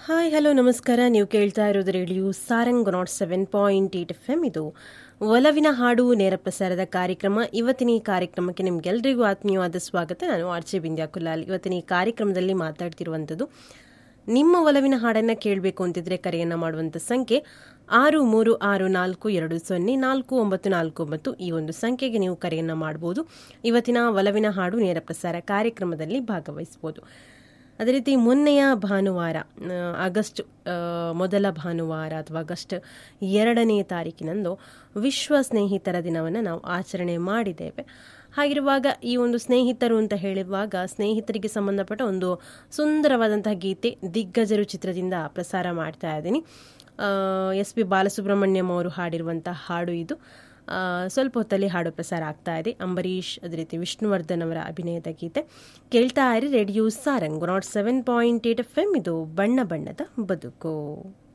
hi hello ನಮಸ್ಕಾರ ನೀವು ಕೇಳ್ತಾ ಇರೋದು radio Sarang not seven point eight F M ಇದು ಒಲವಿನ ಹಾಡು ನೇರ ಪ್ರಸಾರದ ಕಾರ್ಯಕ್ರಮ ಇವತ್ತಿನ ಈ ಕಾರ್ಯಕ್ರಮಕ್ಕೆ ನಿಮ್ಗೆಲ್ರಿಗೂ ಆತ್ಮೀಯವಾದ ಸ್ವಾಗತ ನಾನು ಆರ್ಚೆ ಬಿಂದ್ಯಾ ಕುಲಾಲ್ ಇವತ್ತಿನ ಈ ಕಾರ್ಯಕ್ರಮದಲ್ಲಿ ಮಾತಾಡ್ತಿರುವಂಥದ್ದು ನಿಮ್ಮ ಒಲವಿನ ಹಾಡನ್ನು ಕೇಳಬೇಕು ಅಂತಿದ್ರೆ ಕರೆಯನ್ನು ಮಾಡುವಂಥ ಸಂಖ್ಯೆ ಆರು ಮೂರು ಆರು ನಾಲ್ಕು ಎರಡು ಸೊನ್ನೆ ನಾಲ್ಕು ಒಂಬತ್ತು ನಾಲ್ಕು ಒಂಬತ್ತು ಈ ಒಂದು ಸಂಖ್ಯೆಗೆ ನೀವು ಕರೆಯನ್ನು ಮಾಡಬಹುದು ಇವತ್ತಿನ ಒಲವಿನ ಹಾಡು ನೇರ ಪ್ರಸಾರ ಕಾರ್ಯಕ್ರಮದಲ್ಲಿ ಭಾಗವಹಿಸಬಹುದು ಅದೇ ರೀತಿ ಮೊನ್ನೆಯ ಭಾನುವಾರ ಆ, ಆಗಸ್ಟ್ ಆ, ಮೊದಲ ಭಾನುವಾರ ಅಥವಾ ಆಗಸ್ಟ್ ಎರಡನೇ ತಾರೀಕಿನಂದು ವಿಶ್ವ ಸ್ನೇಹಿತರ ದಿನವನ್ನು ನಾವು ಆಚರಣೆ ಮಾಡಿದ್ದೇವೆ ಹಾಗಿರುವಾಗ ಈ ಒಂದು ಸ್ನೇಹಿತರು ಅಂತ ಹೇಳುವಾಗ ಸ್ನೇಹಿತರಿಗೆ ಸಂಬಂಧಪಟ್ಟ ಒಂದು ಸುಂದರವಾದಂತಹ ಗೀತೆ ದಿಗ್ಗಜರು ಚಿತ್ರದಿಂದ ಪ್ರಸಾರ ಮಾಡ್ತಾ ಇದ್ದೀನಿ ಎಸ್ ಪಿ ಬಾಲಸುಬ್ರಹ್ಮಣ್ಯಂ ಅವರು ಹಾಡಿರುವಂತಹ ಹಾಡು ಇದು ಆ, ಸ್ವಲ್ಪ ಹೊತ್ತಲ್ಲಿ ಹಾಡು ಪ್ರಸಾರ ಆಗ್ತಾ ಇದೆ ಅಂಬರೀಷ್ ಅದೇ ರೀತಿ ವಿಷ್ಣುವರ್ಧನ್ ಅವರ ಅಭಿನಯದ ಗೀತೆ ಕೇಳ್ತಾ ಇರಿ radio Sarang not seven point eight F M ಇದು ಬಣ್ಣ ಬಣ್ಣದ ಬದುಕು